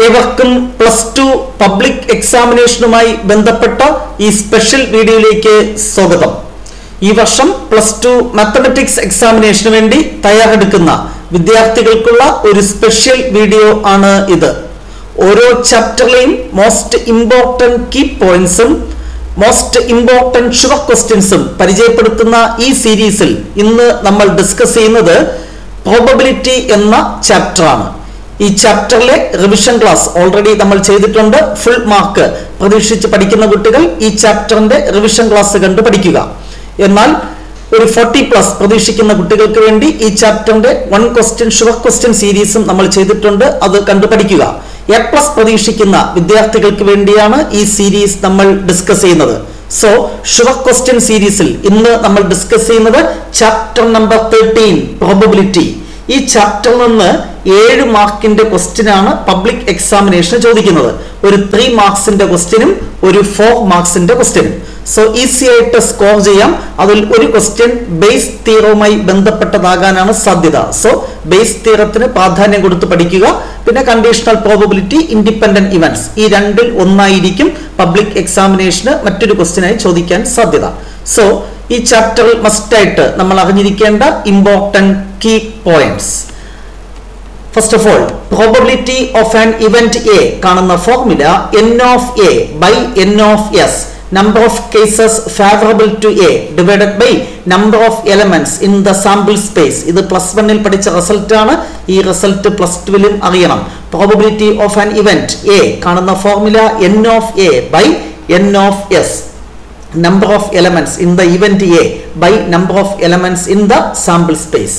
ഏവർക്കും plus two public എക്സാമിനേഷനുമായി ബന്ധപ്പെട്ട ഈ സ്പെഷ്യൽ വീഡിയോയിലേക്ക് സ്വാഗതം ഈ വർഷം പ്ലസ് ടു മാത്തമെറ്റിക്സ് എക്സാമിനേഷന് വേണ്ടി തയ്യാറെടുക്കുന്ന വിദ്യാർത്ഥികൾക്കുള്ള ഒരു സ്പെഷ്യൽ വീഡിയോ ആണ് ഇത് ഓരോ ചാപ്റ്ററിലെയും മോസ്റ്റ് ഇമ്പോർട്ടൻറ്റ് കീ പോയിന്റ്സും മോസ്റ്റ് ഇമ്പോർട്ടൻറ്റ് ഷുവർ ക്വസ്റ്റ്യൻസും പരിചയപ്പെടുത്തുന്ന ഈ സീരീസിൽ ഇന്ന് നമ്മൾ ഡിസ്കസ് ചെയ്യുന്നത് പ്രോബബിലിറ്റി എന്ന ചാപ്റ്ററാണ് ഈ ചാപ്റ്ററിലെ റിവിഷൻ ക്ലാസ് ഓൾറെഡി നമ്മൾ ചെയ്തിട്ടുണ്ട് ഫുൾ മാർക്ക് പ്രതീക്ഷിച്ച് പഠിക്കുന്ന കുട്ടികൾ ഈ ചാപ്റ്ററിന്റെ റിവിഷൻ ക്ലാസ് കണ്ട് പഠിക്കുക എന്നാൽ ഒരു ഫോർട്ടി പ്ലസ് പ്രതീക്ഷിക്കുന്ന കുട്ടികൾക്ക് വേണ്ടി ഈ ചാപ്റ്ററിന്റെ വൺ ക്വസ്റ്റ്യൻ ഷുവർ ക്വസ്റ്റ്യൻ സീരീസും നമ്മൾ ചെയ്തിട്ടുണ്ട് അത് കണ്ടു പഠിക്കുക എ പ്ലസ് പ്രതീക്ഷിക്കുന്ന വിദ്യാർത്ഥികൾക്ക് വേണ്ടിയാണ് ഈ സീരീസ് നമ്മൾ ഡിസ്കസ് ചെയ്യുന്നത് സോ ഷുവർ ക്വസ്റ്റ്യൻ സീരീസിൽ ഇന്ന് നമ്മൾ ഡിസ്കസ് ചെയ്യുന്നത് ചാപ്റ്റർ നമ്പർ തേർട്ടീൻ പ്രോബബിലിറ്റി ഈ ചാപ്റ്ററിൽ നിന്ന് ഏഴ് മാർക്കിന്റെ ക്വസ്റ്റ്യൻ ആണ് പബ്ലിക് എക്സാമിനേഷൻ ചോദിക്കുന്നത് ഒരു ത്രീ മാർക്സിന്റെ ക്വസ്റ്റ്യനും ഒരു ഫോർ മാർക്സിന്റെ ക്വസ്റ്റ്യനും സോ ഈസി ആയിട്ട് സ്കോർ ചെയ്യാം അതിൽ ഒരു ക്വസ്റ്റ്യൻ ബേസ് തീറവുമായി ബന്ധപ്പെട്ടതാകാനാണ് സാധ്യത സോ ബേസ് തീറത്തിന് പ്രാധാന്യം കൊടുത്ത് പഠിക്കുക പിന്നെ കണ്ടീഷണൽ പ്രോബബിലിറ്റി ഇൻഡിപെൻഡന്റ് ഇവന്റ്സ് ഈ രണ്ടിൽ ഒന്നായിരിക്കും പബ്ലിക് എക്സാമിനേഷന് മറ്റൊരു ക്വസ്റ്റ്യനായി ചോദിക്കാൻ സാധ്യത സോ ഈ ചാപ്റ്ററിൽ മസ്റ്റായിട്ട് നമ്മൾ അറിഞ്ഞിരിക്കേണ്ട important key points first of all probability of an event A കാണുന്ന formula N of A by N of S number of cases favourable to A divided by number of elements in the sample space ഇത് plus വണ്ണിൽ പഠിച്ച result ആണ് ഈ result plus ടുവിലും അറിയണം probability of an event A കാണുന്ന formula N of A by N of S number of elements in the event A by number of elements in the sample space.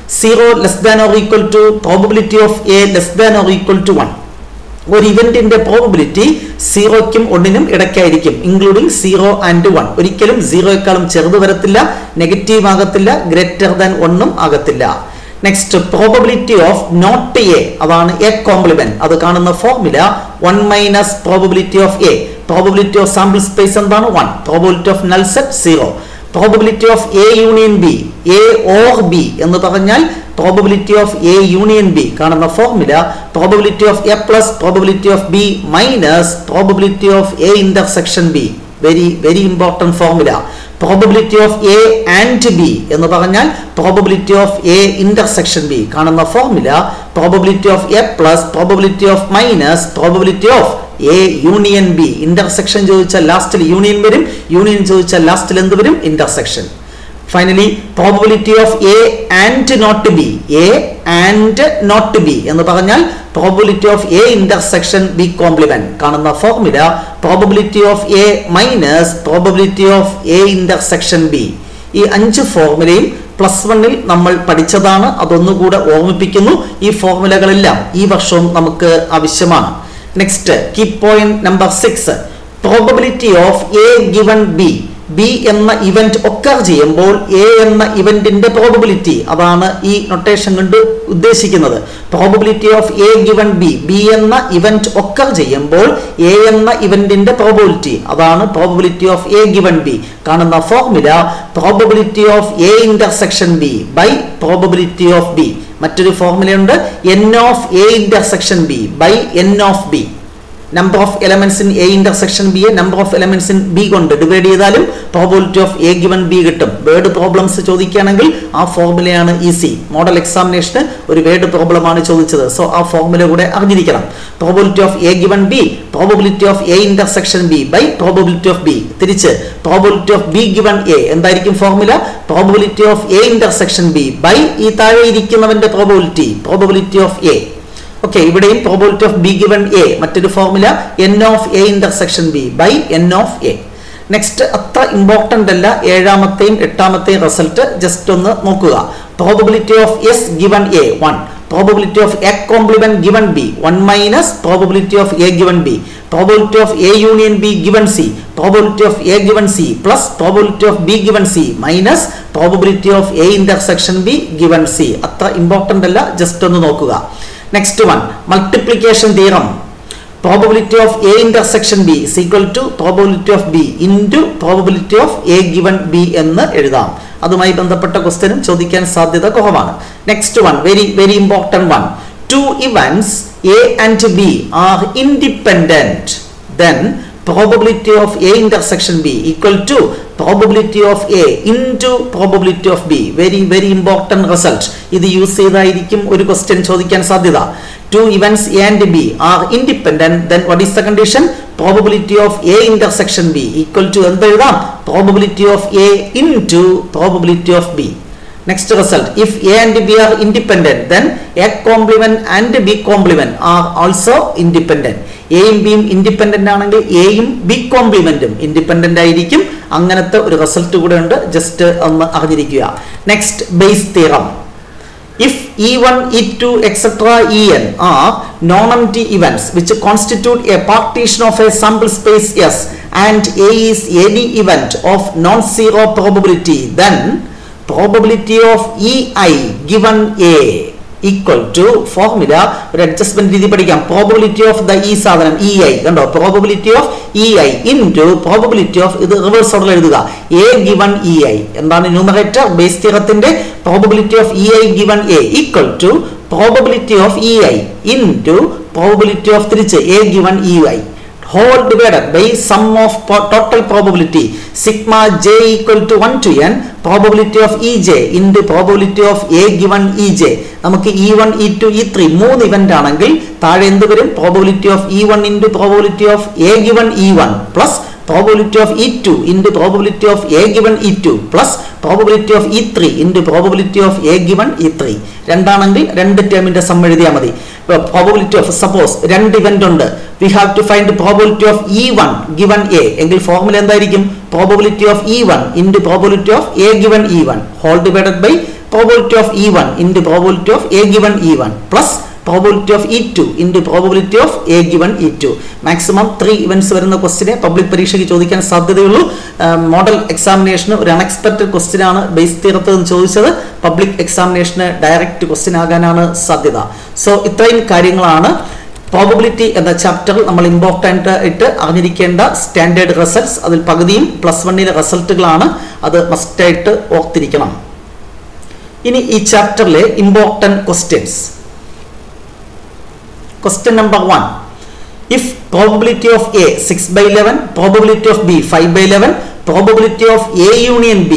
0 less than or equal to probability of A less than or equal to 1. ഒരു ഇവന്റിന്റെ probability സീറോയ്ക്കും ഒന്നിനും ഇടയ്ക്കായിരിക്കും including zero and one ഒരിക്കലും സീറോയെക്കാളും ചെറുത് വരത്തില്ല negative ആകത്തില്ല greater than ഒന്നും ആകത്തില്ല next probability of not A അതാണ് എ കോംപ്ലിമെന്റ് അത് കാണുന്ന formula one minus probability of A probability of sample space എന്താണ് one probability of null set zero probability of A union B A or B എന്ന് പറഞ്ഞാൽ probability of A union B കാണുന്ന formula probability of A plus probability of B minus probability of A intersection B very very important formula probability of A and B എന്ന് പറഞ്ഞാൽ probability of A intersection B കാണുന്ന formula probability of A plus probability of minus probability of A union B intersection ചോദിച്ചാൽ ലാസ്റ്റിൽ union വരും union ചോദിച്ചാൽ ലാസ്റ്റിൽ എന്ത് വരും intersection finally probability of A and not B A and not B എന്ന് പറഞ്ഞാൽ probability of A intersection B complement കാണുന്ന formula probability of A minus probability of A intersection B ഈ അഞ്ച് ഫോർമുലയും പ്ലസ് വണ്ണിൽ നമ്മൾ പഠിച്ചതാണ് അതൊന്നുകൂടെ ഓർമ്മിപ്പിക്കുന്നു ഈ ഫോർമുലകളെല്ലാം ഈ വർഷവും നമുക്ക് ആവശ്യമാണ് next key point number six probability of A given B B എന്ന ഇവന്റ് ഒക്കർ ചെയ്യുമ്പോൾ എ എന്ന ഇവന്റിന്റെ പ്രോബബിലിറ്റി അതാണ് ഈ നൊട്ടേഷൻ കൊണ്ട് ഉദ്ദേശിക്കുന്നത് probability of A given B B എന്ന ഇവന്റ് ഒക്കർ ചെയ്യുമ്പോൾ എ എന്ന ഇവന്റിന്റെ പ്രോബബിലിറ്റി അതാണ് probability of A given B കാണുന്ന formula probability of A intersection B by probability of B മറ്റൊരു ഫോർമുലയുണ്ട് N of A intersection B by N of B number of elements in A intersection B A number of elements in B കൊണ്ട് divide ചെയ്താലും probability of A given B കിട്ടും word problems ചോദിക്കുകയാണെങ്കിൽ ആ ഫോർമുലയാണ് easy model എക്സാമിനേഷന് ഒരു word പ്രോബ്ലമാണ് ചോദിച്ചത് so ആ formula കൂടെ അറിഞ്ഞിരിക്കണം probability of A given B probability of A intersection B by probability of B തിരിച്ച് probability of B given A എന്തായിരിക്കും formula probability of A intersection B by ഈ താഴെ ഇരിക്കുന്നവന്റെ probability probability of A okay ഇവിടെയും probability of B given A മറ്റൊരു formula N of A intersection B by N of A next അത്ര important അല്ല ഏഴാമത്തെയും എട്ടാമത്തെയും റിസൾട്ട് ജസ്റ്റ് ഒന്ന് നോക്കുക probability of S given A one probability of A complement given B one minus probability of A given B probability of A union B given C probability of A given C plus probability of B given C minus probability of A intersection B given C അത്ര important അല്ല just ഒന്ന് നോക്കുക next one multiplication theorem probability of A intersection B is equal to probability of B into probability of A given B എന്ന് എഴുതാം അതുമായി ബന്ധപ്പെട്ട ക്വസ്റ്റ്യനും ചോദിക്കാൻ സാധ്യത കുറവാണ് next one very very important one two events A and B are independent, then probability of A intersection B equal to probability of A into probability of B. Very very important result. ഇത് use ചെയ്തായിരിക്കും ഒരു question ചോദിക്കാൻ സാധ്യത two events A and B are independent, then what is the condition? Probability of A intersection B equal to എന്ത് എഴുതാം probability of A into probability of B. Next result, if A and B are independent, then A complement and B complement are also independent. എയും ബിയും independent ആണെങ്കിൽ എയും B കോംപ്ലിമെന്റും independent ആയിരിക്കും അങ്ങനത്തെ ഒരു റിസൾട്ട് കൂടെ ഉണ്ട് ജസ്റ്റ് ഒന്ന് അറിഞ്ഞിരിക്കുക next Bayes theorem if E1, E2, etc. En are non-empty events which constitute a partition of a sample space S and A is any event of non-zero probability, then probability of EI given A equal to formula ഒരു adjustment രീതി പഠിക്കാം probability of the ഈ സാധനം E I കണ്ടോ probability of E I into probability of ഇത് reverse order എഴുതുക A given E I എന്താണ് numerator Bayes തിയറത്തിന്റെ probability of E I given A equal to probability of E I into probability of തിരിച്ച് A given E I whole divided by sum of po- total probability sigma j equal to 1 to n probability of ej into probability of a given ej നമുക്ക് E one E to E three മൂന്ന് event ആണെങ്കിൽ താഴെ എന്ത് വരും probability of E one into probability of A given E one plus probability of E two into probability of A given E two plus probability of E three into probability of A given E three രണ്ടാണെങ്കിൽ രണ്ട് ടേമിന്റെ some എഴുതിയാൽ മതി probability of suppose രണ്ട് event ഉണ്ട് V have to find probability of E one given A എങ്കിൽ formula എന്തായിരിക്കും probability of E one into probability of A given E one whole divided by probability of E one into probability of A given E one plus probability of E two into probability of A given E two maximum three events വരുന്ന ക്വസ്റ്റിനെ public പരീക്ഷയ്ക്ക് ചോദിക്കാൻ സാധ്യതയുള്ളൂ model എക്സാമിനേഷന് ഒരു unexpected question ആണ് base തീരത്ത് നിന്ന് ചോദിച്ചത് പബ്ലിക് എക്സാമിനേഷന് ഡയറക്റ്റ് ക്വസ്റ്റ്യൻ ആകാനാണ് സാധ്യത സോ ഇത്രയും കാര്യങ്ങളാണ് പ്രോബിലിറ്റി എന്ന ചാപ്റ്ററിൽ നമ്മൾ ഇമ്പോർട്ടൻ്റ് ആയിട്ട് അറിഞ്ഞിരിക്കേണ്ട സ്റ്റാൻഡേർഡ് റിസൾട്ട്സ് അതിൽ പകുതിയും പ്ലസ് വണ്ണിലെ റിസൾട്ടുകളാണ് അത് മസ്റ്റായിട്ട് ഓർത്തിരിക്കണം ഇനി ഈ ചാപ്റ്ററിലെ important questions Question number 1. If probability of A 6 by 11, probability of B 5 by 11, probability of A union B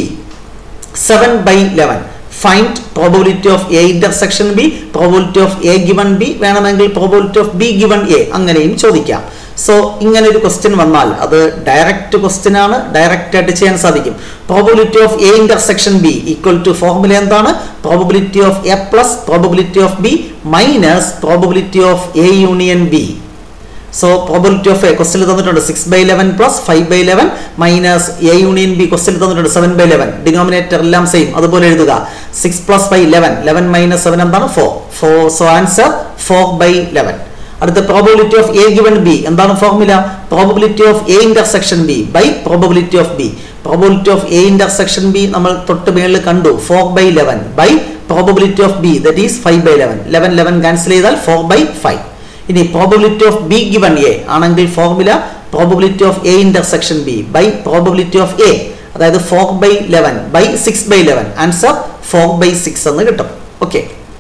7 by 11. Find probability of A intersection B, probability of A given B വേണമെങ്കിൽ probability of B given A അങ്ങനെയും ചോദിക്കാം so ഇങ്ങനെ ഒരു question വന്നാൽ അത് direct question ആണ് direct ആയിട്ട് ചെയ്യാൻ സാധിക്കും probability of A intersection B equal to formula എന്താണ് probability of A plus probability of B minus probability of A union B so probability of A ക്വസ്റ്റിൽ തന്നിട്ടുണ്ട് six by eleven plus five by eleven minus A union B ക്വസ്റ്റിൽ തന്നിട്ടുണ്ട് seven by eleven denominator എല്ലാം same അതുപോലെ എഴുതുക six plus five eleven eleven minus seven എന്താണ് four four so answer four by eleven അടുത്ത probability of A given B എന്താണ് formula probability of A intersection B by probability of B probability of A intersection B നമ്മൾ തൊട്ട് മേളിൽ കണ്ടു four by eleven by probability of B that is five by eleven eleven eleven cancel ചെയ്താൽ four by five ഇനി probability of B given A ആണെങ്കിൽ formula probability of A intersection B by probability of A അതായത് four by eleven by six by eleven answer four by six എന്ന് കിട്ടും okay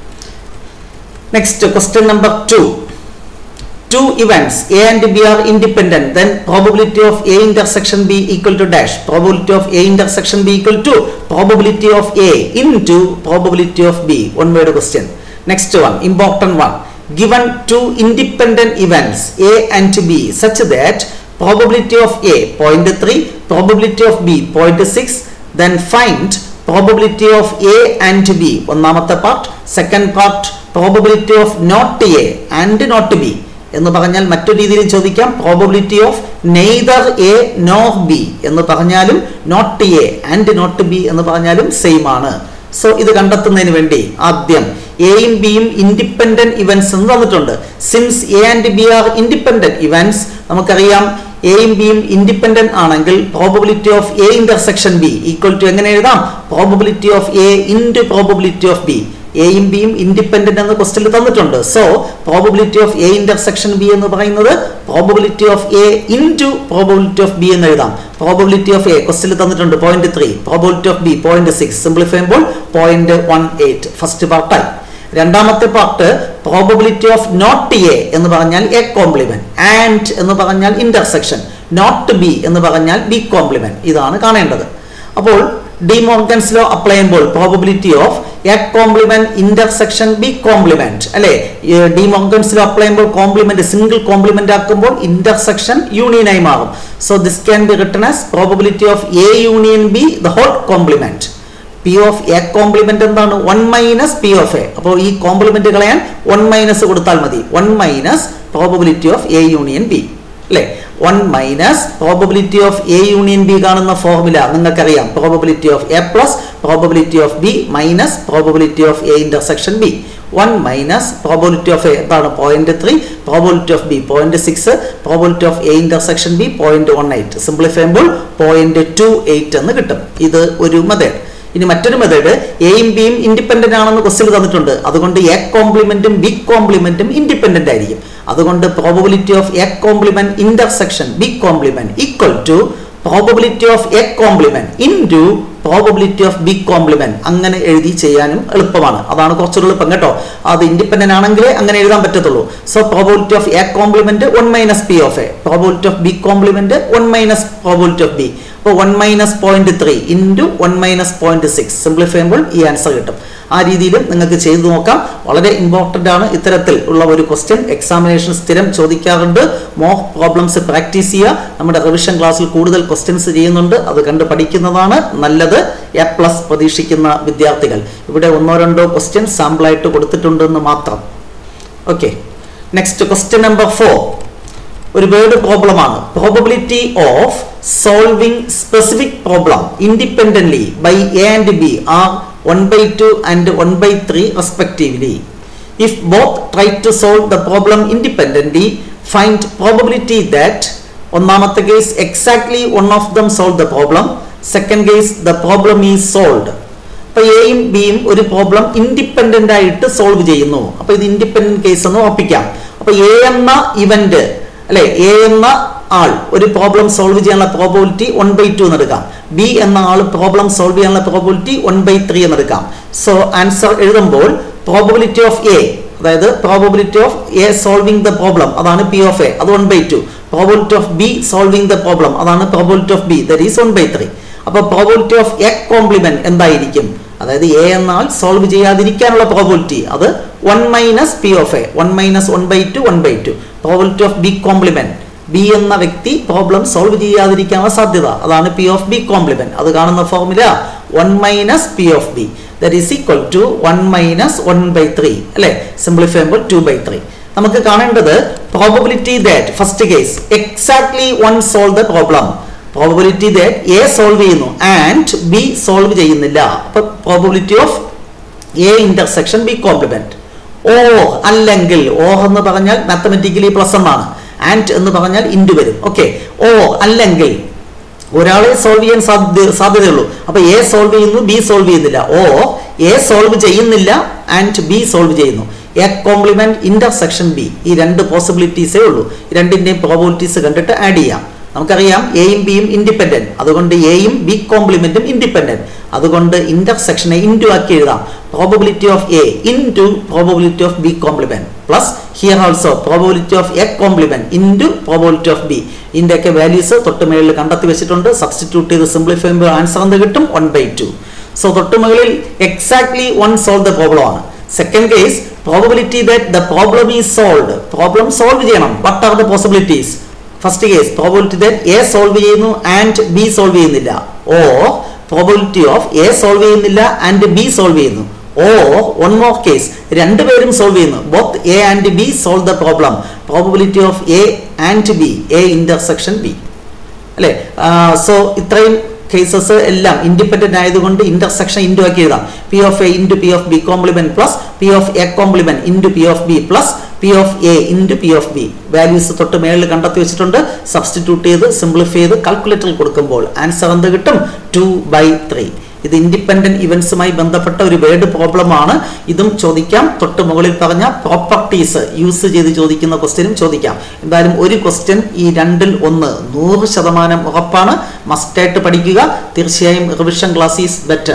next question number two two events A and B are independent then probability of A intersection B equal to dash probability of A intersection B equal to probability of A into probability of B one word question next one important one given two independent events A and B such that probability of A 0.3 probability of B 0.6 then find probability of A and B ഒന്നാമത്തെ part second part probability of not A and not B എന്ന് പറഞ്ഞാൽ മറ്റൊരു രീതിയിൽ ചോദിക്കാം probability of neither A nor B എന്ന് പറഞ്ഞാലും not A and not B എന്ന് പറഞ്ഞാലും സെയിം ആണ് സോ ഇത് കണ്ടെത്തുന്നതിന് വേണ്ടി ആദ്യം എയും ബിയും ഇൻഡിപെൻഡന്റ് ഇവന്റ്സ് എന്ന് തന്നിട്ടുണ്ട് since A and B are independent events നമുക്കറിയാം എയും ബിയും ഇൻഡിപെൻഡന്റ് ആണെങ്കിൽ probability of A intersection B equal to എങ്ങനെ എഴുതാം probability of A into probability of B എയും ബിയും ഇൻഡിപെൻഡന്റ് എന്ന് ക്വസ്റ്റിൽ തന്നിട്ടുണ്ട് so probability of A intersection B എന്ന് പറയുന്നത് probability of A into probability of B എന്ന് എഴുതാം പ്രോബബിലിറ്റി ഓഫ് എ ക്വസ്റ്റിൽ തന്നിട്ടുണ്ട് point three probability of B point six simplify ചെയ്യുമ്പോൾ പോയിന്റ് വൺ എയ്റ്റ് ഫസ്റ്റ് പാർട്ടായി രണ്ടാമത്തെ part probability of not A എന്ന് പറഞ്ഞാൽ എ കോംപ്ലിമെന്റ് ആൻഡ് എന്ന് പറഞ്ഞാൽ ഇന്റർസെക്ഷൻ നോട്ട് ബി എന്ന് പറഞ്ഞാൽ ബി കോംപ്ലിമെന്റ് ഇതാണ് കാണേണ്ടത് അപ്പോൾ ഡി മോർഗൻസ് ലോ അപ്ലൈ ചെയ്യുമ്പോൾ probability of A complement intersection B complement അല്ലെ ഡി മോർഗൻസ് ലോ അപ്ലൈ ചെയ്യുമ്പോൾ കോംപ്ലിമെന്റ് സിംഗിൾ കോംപ്ലിമെന്റ് ആക്കുമ്പോൾ ഇന്റർസെക്ഷൻ യൂണിയനായി മാറും so this can be written as probability of A union B the whole complement P of A complement എന്താണ് one minus P of A അപ്പോൾ ഈ complement കളയാൻ one minus കൊടുത്താൽ മതി one minus probability of A union B അല്ലേ one minus probability of A union B കാണുന്ന formula നിങ്ങൾക്കറിയാം probability of A plus probability of B minus probability of A intersection B one minus probability of A എന്താണ് point three probability of B point six probability of A intersection B point one eight simplify ചെയ്യുമ്പോൾ point two eight എന്ന് കിട്ടും ഇത് ഒരു method ഇനി മറ്റൊരു method എയും ബിയും ഇൻഡിപെൻഡന്റ് ആണെന്ന് ക്വസ്റ്റ്യൻ തന്നിട്ടുണ്ട് അതുകൊണ്ട് എ കോംപ്ലിമെന്റും ബി കോംപ്ലിമെന്റും ഇൻഡിപെൻഡന്റ് ആയിരിക്കും അതുകൊണ്ട് probability of A complement intersection B complement equal to probability of A complement into probability of B complement അങ്ങനെ എഴുതി ചെയ്യാനും എളുപ്പമാണ് അതാണ് കുറച്ചുകൂടി എളുപ്പം കേട്ടോ അത് ഇൻഡിപെൻഡന്റ് ആണെങ്കിലേ അങ്ങനെ എഴുതാൻ പറ്റത്തുള്ളൂ so probability of A complement one minus P of A probability of B complement one minus probability of B അപ്പോൾ one minus point three into one minus point six simplify ചെയ്യുമ്പോൾ ഈ ആൻസർ കിട്ടും ആ രീതിയിലും നിങ്ങൾക്ക് ചെയ്തു നോക്കാം വളരെ ഇമ്പോർട്ടൻ്റ് ആണ് ഇത്തരത്തിൽ ഉള്ള ഒരു ക്വസ്റ്റ്യൻ എക്സാമിനേഷൻ സ്ഥിരം ചോദിക്കാറുണ്ട് മോക്ക് പ്രോബ്ലംസ് പ്രാക്ടീസ് ചെയ്യുക നമ്മുടെ റിവിഷൻ ക്ലാസ്സിൽ കൂടുതൽ ക്വസ്റ്റ്യൻസ് ചെയ്യുന്നുണ്ട് അത് കണ്ട് പഠിക്കുന്നതാണ് നല്ലത് എ പ്ലസ് പ്രതീക്ഷിക്കുന്ന വിദ്യാർത്ഥികൾ ഇവിടെ ഒന്നോ രണ്ടോ ക്വസ്റ്റ്യൻ സാമ്പിളായിട്ട് കൊടുത്തിട്ടുണ്ടെന്ന് മാത്രം okay next question number four ഒരു വേർഡ് പ്രോബ്ലമാണ് probability of solving specific problem independently by A and B are one by two and one by three respectively if both try to solve the problem independently find probability that ഒന്നാമത്തെ case exactly one of them solve the problem second case the problem is solved അപ്പൊ എയും ബിയും ഒരു problem independent ആയിട്ട് solve ചെയ്യുന്നു അപ്പൊ ഇത് independent case എന്ന് ഉറപ്പിക്കാം അപ്പൊ എ എന്ന ഇവന്റ് അല്ലെ എ എന്ന ആൾ ഒരു പ്രോബ്ലം സോൾവ് ചെയ്യാനുള്ള പ്രോബിലിറ്റി വൺ ബൈ ടു എന്ന് എടുക്കാം ബി എന്ന ആൾ പ്രോബ്ലം സോൾവ് ചെയ്യാനുള്ള പ്രോബിലിറ്റി വൺ ബൈ ത്രീ എന്ന് എടുക്കാം സോ ആൻസർ എഴുതുമ്പോൾ പ്രോബിലിറ്റി ഓഫ് എ അതായത് probability of A solving the problem അതാണ് പി ഓഫ് എ അത് one by two probability of B solving the problem അതാണ് probability of B that is one by three അപ്പൊ probability of A complement എന്തായിരിക്കും അതായത് A എന്നാൽ solve ചെയ്യാതിരിക്കാനുള്ള probability അത് one minus P of A one minus one by two one by two probability of B complement B എന്ന വ്യക്തി problem solve ചെയ്യാതിരിക്കാനുള്ള സാധ്യത അതാണ് പി ഓഫ് ബി കോംപ്ലിമെന്റ് അത് കാണുന്ന formula one minus P of B that is equal to one minus one by three അല്ലെ simplify ചെയ്യുമ്പോൾ two by three നമുക്ക് കാണേണ്ടത് probability that first case exactly one solve the problem probability that A solve ചെയ്യുന്നു and B solve ചെയ്യുന്നില്ല അപ്പൊ probability of A intersection B complement or അല്ലെങ്കിൽ or എന്ന് പറഞ്ഞാൽ മാത്തമെറ്റിക്കലി പ്ലസ് എന്നാണ് ആൻഡ് എന്ന് പറഞ്ഞാൽ ഇൻഡു വരും ഓക്കെ ഓ അല്ലെങ്കിൽ ഒരാളെ സോൾവ് ചെയ്യാൻ സാധ്യത സാധ്യതയുള്ളൂ അപ്പൊ എ സോൾവ് ചെയ്യുന്നു ബി സോൾവ് ചെയ്യുന്നില്ല ഓ എ സോൾവ് ചെയ്യുന്നില്ല ആൻഡ് ബി സോൾവ് ചെയ്യുന്നു എ കോംപ്ലിമെന്റ് ഇന്റർസെക്ഷൻ ബി ഈ രണ്ട് പോസിബിലിറ്റീസേ ഉള്ളൂ രണ്ടിന്റെയും പ്രോബിലിറ്റീസ് കണ്ടിട്ട് ആഡ് ചെയ്യാം നമുക്കറിയാം എയും ബിയും ഇൻഡിപെൻഡന്റ് അതുകൊണ്ട് എയും ബി കോംപ്ലിമെന്റും ഇൻഡിപെൻഡന്റ് അതുകൊണ്ട് ഇന്റർസെക്ഷനെ ഇൻറ്റു ആക്കി എഴുതാം probability of A into probability of B complement plus here also probability of A complement into probability of B ഇതിൻ്റെയൊക്കെ വാല്യൂസ് തൊട്ട് മേളിൽ കണ്ടെത്തി വെച്ചിട്ടുണ്ട് സബ്സ്റ്റിറ്റ്യൂട്ട് ചെയ്ത് സിംപ്ലിഫൈ ചെയ്യുമ്പോൾ ആൻസർ എന്ത് കിട്ടും വൺ ബൈ ടു സോ തൊട്ട് മുകളിൽ exactly one solve the problem ആണ് second case probability that the problem is solved problem solve ചെയ്യണം what are the possibilities first case probability that A solve ചെയ്യുന്നു and B solve ചെയ്യുന്നില്ല or probability of A solve ചെയ്യുന്നില്ല and B solve ചെയ്യുന്നു or one more case രണ്ടുപേരും solve ചെയ്യുന്നു both A and B solve the problem probability of A and B A intersection B അല്ലെ so ഇത്രയും cases എല്ലാം independent ആയതുകൊണ്ട് intersection into ആക്കി എഴുതാം P of A into P of B complement plus P of A complement into P of B plus P of A into P of B values തൊട്ട് മേളിൽ കണ്ടെത്തി വെച്ചിട്ടുണ്ട് substitute ചെയ്ത് simplify ചെയ്ത് കാൽക്കുലേറ്ററിൽ കൊടുക്കുമ്പോൾ ആൻസർ എന്ത് കിട്ടും ടു ബൈ ത്രീ ഇത് ഇൻഡിപെൻഡന്റ് ഇവന്റ്സുമായി ബന്ധപ്പെട്ട ഒരു വേർഡ് പ്രോബ്ലം ആണ് ഇതും ചോദിക്കാം തൊട്ട് മുകളിൽ പറഞ്ഞ പ്രോപ്പർട്ടീസ് യൂസ് ചെയ്ത് ചോദിക്കുന്ന ക്വസ്റ്റ്യനും ചോദിക്കാം എന്തായാലും ഒരു ക്വസ്റ്റ്യൻ ഈ രണ്ടിൽ ഒന്ന് നൂറ് ശതമാനം ഉറപ്പാണ് മസ്റ്റായിട്ട് പഠിക്കുക തീർച്ചയായും revision class is better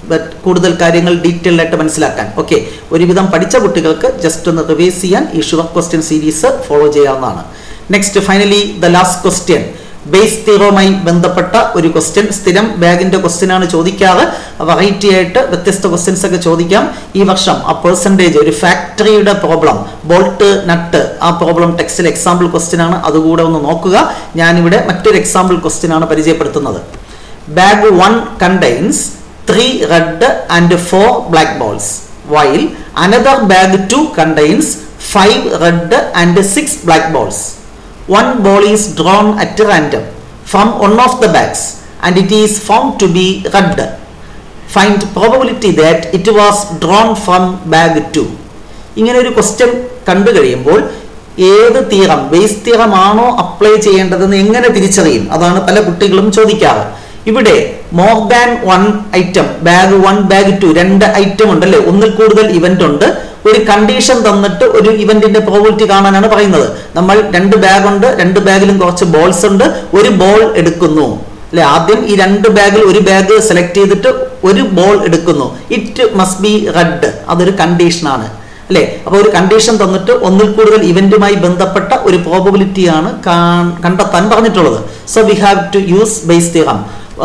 but കൂടുതൽ കാര്യങ്ങൾ ഡീറ്റെയിൽ ആയിട്ട് മനസ്സിലാക്കാൻ ഓക്കെ ഒരുവിധം പഠിച്ച കുട്ടികൾക്ക് ജസ്റ്റ് ഒന്ന് റിവൈസ് ചെയ്യാൻ ഈ ഷുവർ ക്വസ്റ്റ്യൻ സീരീസ് ഫോളോ ചെയ്യാവുന്നതാണ് next finally the last question Bayes തീറോമായി ബന്ധപ്പെട്ട ഒരു ക്വസ്റ്റ്യൻ സ്ഥിരം ബാഗിന്റെ ക്വസ്റ്റ്യൻ ആണ് ചോദിക്കാറ് വെറൈറ്റി ആയിട്ട് വ്യത്യസ്ത ക്വസ്റ്റ്യൻസ് ഒക്കെ ചോദിക്കാം ഈ വർഷം ആ പെർസെൻറ്റേജ് ഒരു ഫാക്ടറിയുടെ പ്രോബ്ലം ബോൾട്ട് നട്ട് ആ പ്രോബ്ലം ടെക്സ്റ്റിൽ എക്സാമ്പിൾ ക്വസ്റ്റ്യൻ ആണ് അതുകൂടെ ഒന്ന് നോക്കുക ഞാനിവിടെ മറ്റൊരു എക്സാമ്പിൾ ക്വസ്റ്റ്യൻ ആണ് പരിചയപ്പെടുത്തുന്നത് bag one contains three red and four black balls while another bag two contains five red and six black balls one ball is drawn at random from one of the bags and it is found to be red. Find probability that it was drawn from bag 2. ഇങ്ങനെ ഒരു question കണ്ടു കഴിയുമ്പോൾ ഏത് theorem base തീറമാണോ apply ചെയ്യേണ്ടതെന്ന് എങ്ങനെ തിരിച്ചറിയും അതാണ് പല കുട്ടികളും ചോദിക്കാറ് ഇവിടെ more than one item bag one bag two രണ്ട് ഐറ്റം ഉണ്ടല്ലേ ഒന്നിൽ കൂടുതൽ ഇവന്റ് ഉണ്ട് ഒരു കണ്ടീഷൻ തന്നിട്ട് ഒരു ഇവന്റിന്റെ പ്രോബിലിറ്റി കാണാനാണ് പറയുന്നത് നമ്മൾ രണ്ട് ബാഗ് ഉണ്ട് രണ്ട് ബാഗിലും കുറച്ച് ബോൾസ് ഉണ്ട് ഒരു ബോൾ എടുക്കുന്നു അല്ലെ ആദ്യം ഈ രണ്ട് ബാഗിൽ ഒരു ബാഗ് സെലക്ട് ചെയ്തിട്ട് ഒരു ബോൾ എടുക്കുന്നു ഇറ്റ് മസ്റ്റ് ബി റെഡ് അതൊരു കണ്ടീഷനാണ് അല്ലെ അപ്പൊ ഒരു കണ്ടീഷൻ തന്നിട്ട് ഒന്നിൽ കൂടുതൽ ഇവന്റുമായി ബന്ധപ്പെട്ട ഒരു പ്രോബബിലിറ്റിയാണ് കണ്ടെത്താൻ പറഞ്ഞിട്ടുള്ളത് so we have to use Bayes theorem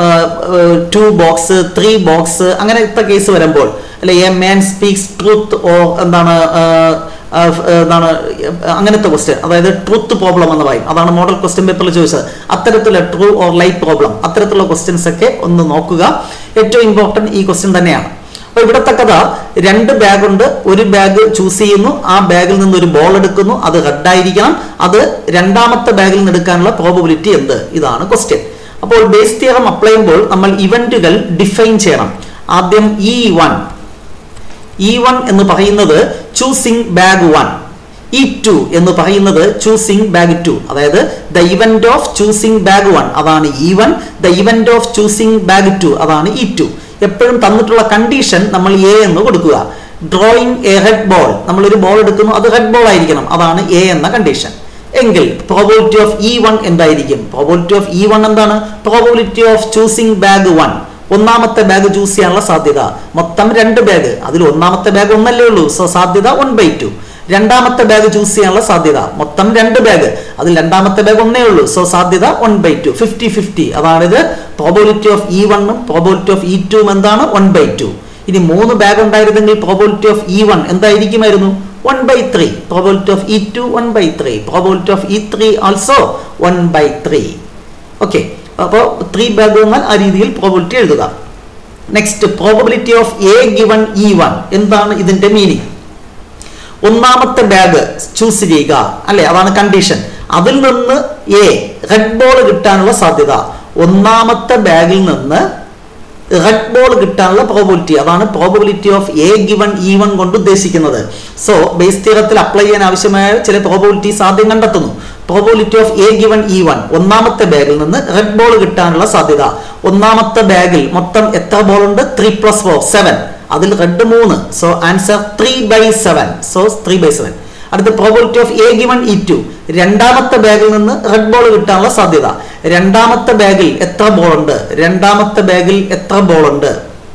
two box three box അങ്ങനത്തെ കേസ് വരുമ്പോൾ അല്ലെ A man speaks truth or എന്താണ് എന്താണ് അങ്ങനത്തെ ക്വസ്റ്റ്യൻ അതായത് ട്രൂത്ത് പ്രോബ്ലം എന്ന് പറയും അതാണ് മോഡൽ ക്വസ്റ്റ്യൻ പേപ്പറിൽ ചോദിച്ചത് അത്തരത്തിലുള്ള ട്രൂ ഓർ ലൈറ്റ് പ്രോബ്ലം അത്തരത്തിലുള്ള ക്വസ്റ്റ്യൻസ് ഒക്കെ ഒന്ന് നോക്കുക ഏറ്റവും ഇമ്പോർട്ടൻറ്റ് ഈ ക്വസ്റ്റ്യൻ തന്നെയാണ് അപ്പൊ ഇവിടത്തെ കഥ രണ്ട് ബാഗ് ഉണ്ട് ഒരു ബാഗ് ചൂസ് ചെയ്യുന്നു ആ ബാഗിൽ നിന്ന് ഒരു ബോൾ എടുക്കുന്നു അത് റെഡ് ആയിരിക്കണം അത് രണ്ടാമത്തെ ബാഗിൽ നിന്ന് എടുക്കാനുള്ള പ്രോബബിലിറ്റി എന്ത് ഇതാണ് ക്വസ്റ്റ്യൻ അപ്പോൾ ബേസ് തിയറം അപ്ലൈ ചെയ്യുമ്പോൾ നമ്മൾ ഇവന്റുകൾ ഡിഫൈൻ ചെയ്യണം ആദ്യം ഇ വൺ ഇ വൺ എന്ന് പറയുന്നത് choosing bag one E two എന്ന് പറയുന്നത് ചൂസിങ് ബാഗ് ടു അതായത് the event of choosing bag one അതാണ് E one the event of choosing bag two അതാണ് ഇ ടു എപ്പോഴും തന്നിട്ടുള്ള കണ്ടീഷൻ നമ്മൾ എ എന്ന് കൊടുക്കുക ഡ്രോയിങ് എ റെഡ് ബോൾ നമ്മൾ ഒരു ബോൾ എടുക്കുന്നു അത് റെഡ് ബോൾ ആയിരിക്കണം അതാണ് എ എന്ന കണ്ടീഷൻ എങ്കിൽ പ്രോബിലിറ്റി ഓഫ് ഇ വൺ എന്തായിരിക്കും പ്രോബിലിറ്റി ഓഫ് ഇ വൺ എന്താണ് probability of choosing bag one ഒന്നാമത്തെ ബാഗ് ചൂസ് ചെയ്യാനുള്ള സാധ്യത മൊത്തം രണ്ട് ബാഗ് അതിൽ ഒന്നാമത്തെ ബാഗ് ഒന്നല്ലേ ഉള്ളൂ സോ സാധ്യത വൺ ബൈ ടു രണ്ടാമത്തെ ബാഗ് ചൂസ് ചെയ്യാനുള്ള സാധ്യത മൊത്തം രണ്ട് ബാഗ് അതിൽ രണ്ടാമത്തെ ബാഗ് ഒന്നേ ഉള്ളൂ സോ സാധ്യത one by two fifty fifty അതാണിത് പ്രോബിലിറ്റി ഓഫ് ഇ വണ്ണും പ്രോബിലിറ്റി ഓഫ് ഇ ടുവും എന്താണ് വൺ ബൈ ടു ഇനി മൂന്ന് ബാഗ് ഉണ്ടായിരുന്നെങ്കിൽ പ്രോബിലിറ്റി ഓഫ് ഇ വൺ എന്തായിരിക്കുമായിരുന്നു one by three probability of E two one by three probability of E three also one by three okay അപ്പോൾ three bag വന്നാൽ ആ രീതിയിൽ പ്രോബിലിറ്റി എഴുതുക next probability of A given E one എന്താണ് ഇതിന്റെ meaning ഒന്നാമത്തെ bag choose ചെയ്യുക അല്ലെ അതാണ് കണ്ടീഷൻ അതിൽ നിന്ന് എ റെഡ് ബോൾ കിട്ടാനുള്ള സാധ്യത ഒന്നാമത്തെ ബാഗിൽ നിന്ന് റെഡ് ബോൾ കിട്ടാനുള്ള പ്രോബിലിറ്റി അതാണ് probability of A given E one കൊണ്ട് ഉദ്ദേശിക്കുന്നത് സോ ബേസ് തീരത്തിൽ അപ്ലൈ ചെയ്യാൻ ആവശ്യമായ ചില പ്രോബിലിറ്റീസ് ആദ്യം കണ്ടെത്തുന്നു probability of A given E one ഒന്നാമത്തെ ബാഗിൽ നിന്ന് റെഡ് ബോൾ കിട്ടാനുള്ള സാധ്യത ഒന്നാമത്തെ ബാഗിൽ മൊത്തം എത്ര ബോൾ ഉണ്ട് ത്രീ പ്ലസ് ഫോർ സെവൻ അതിൽ റെഡ് മൂന്ന് so answer three by seven so three by seven അടുത്ത probability of A given E two രണ്ടാമത്തെ ബാഗിൽ നിന്ന് റെഡ് ബോൾ കിട്ടാനുള്ള സാധ്യത രണ്ടാമത്തെ ബാഗിൽ എത്ര ബോൾ ഉണ്ട് രണ്ടാമത്തെ ബാഗിൽ എത്ര ബോൾ ഉണ്ട്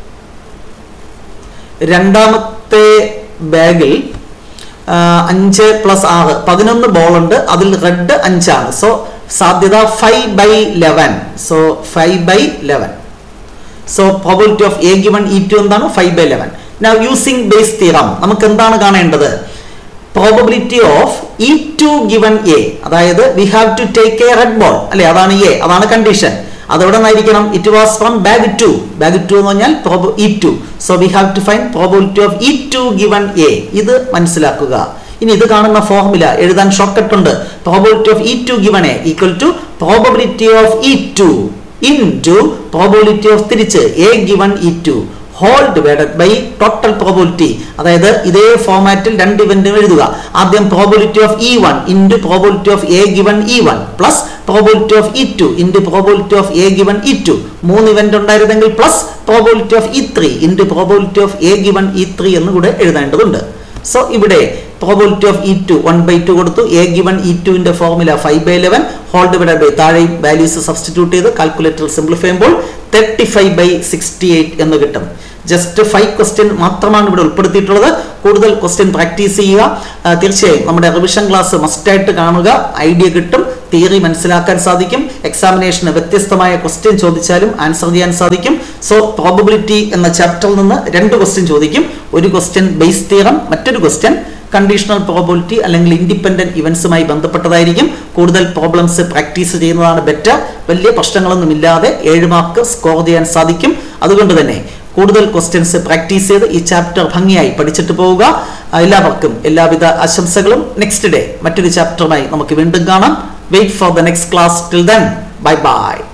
രണ്ടാമത്തെ ബാഗിൽ അഞ്ച് പ്ലസ് ആറ് പതിനൊന്ന് ബോൾ ഉണ്ട് അതിൽ റെഡ് അഞ്ചാണ് സോ സാധ്യത five by eleven so five by eleven so probability of A given E two എന്താണ് five by eleven now using Bayes theorem നമുക്ക് എന്താണ് കാണേണ്ടത് probability of E two given A അതായത് we have to take a red ball അല്ലെ അതാണ് A അതാണ് condition അതെവിടെ നിന്നായിരിക്കണം it was from bag two bag two എന്ന് പറഞ്ഞാൽ E two so we have to find probability of E two given A ഇത് മനസ്സിലാക്കുക ഇനി ഇത് കാണുന്ന ഫോർമുല എഴുതാൻ ഷോർട്ട് കട്ട് ഉണ്ട് probability of E two given A equal to probability of E two into probability of തിരിച്ച് A given E two whole divided by total probability അതായത് ഇതേ ഫോമാറ്റിൽ രണ്ട് ഇവന്റുകൾ എഴുതുക ആദ്യം probability of E one into probability of A given E one plus probability of E two into probability of A given E two മൂന്ന് event ഉണ്ടായിരുന്നെങ്കിൽ plus probability of E three into probability of A given E three എന്ന് കൂടെ എഴുതേണ്ടതുണ്ട് so ഇവിടെ probability of E two one by two കൊടുത്തു A given E ടുവിന്റെ formula five by eleven whole divide by താഴെയും values substitute ചെയ്ത് calculator simplify ചെയ്യുമ്പോൾ thirty five by sixty eight എന്ന് കിട്ടും ജസ്റ്റ് ഫൈവ് ക്വസ്റ്റ്യൻ മാത്രമാണ് ഇവിടെ ഉൾപ്പെടുത്തിയിട്ടുള്ളത് കൂടുതൽ ക്വസ്റ്റ്യൻ പ്രാക്ടീസ് ചെയ്യുക ആ, തീർച്ചയായും നമ്മുടെ റിവിഷൻ ക്ലാസ് മസ്റ്റായിട്ട് കാണുക ഐഡിയ കിട്ടും തിയറി മനസ്സിലാക്കാൻ സാധിക്കും എക്സാമിനേഷന് വ്യത്യസ്തമായ ക്വസ്റ്റ്യൻ ചോദിച്ചാലും ആൻസർ ചെയ്യാൻ സാധിക്കും സോ പ്രോബബിലിറ്റി എന്ന ചാപ്റ്ററിൽ നിന്ന് രണ്ട് ക്വസ്റ്റ്യൻ ചോദിക്കും ഒരു ക്വസ്റ്റ്യൻ ബേസ് തിയറം മറ്റൊരു ക്വസ്റ്റ്യൻ കണ്ടീഷണൽ പ്രോബിലിറ്റി അല്ലെങ്കിൽ ഇൻഡിപെൻഡന്റ് ഇവന്റ്സുമായി ബന്ധപ്പെട്ടതായിരിക്കും കൂടുതൽ പ്രോബ്ലംസ് പ്രാക്ടീസ് ചെയ്യുന്നതാണ് ബെറ്റർ വലിയ പ്രശ്നങ്ങളൊന്നും ഇല്ലാതെ ഏഴ് മാർക്ക് സ്കോർ ചെയ്യാൻ സാധിക്കും അതുകൊണ്ട് തന്നെ കൂടുതൽ ക്വസ്റ്റ്യൻസ് പ്രാക്ടീസ് ചെയ്ത് ഈ ചാപ്റ്റർ ഭംഗിയായി പഠിച്ചിട്ട് പോവുക എല്ലാവർക്കും എല്ലാവിധ ആശംസകളും നെക്സ്റ്റ് ഡേ മറ്റൊരു ചാപ്റ്ററുമായി നമുക്ക് വീണ്ടും കാണാം wait for the next class till then bye by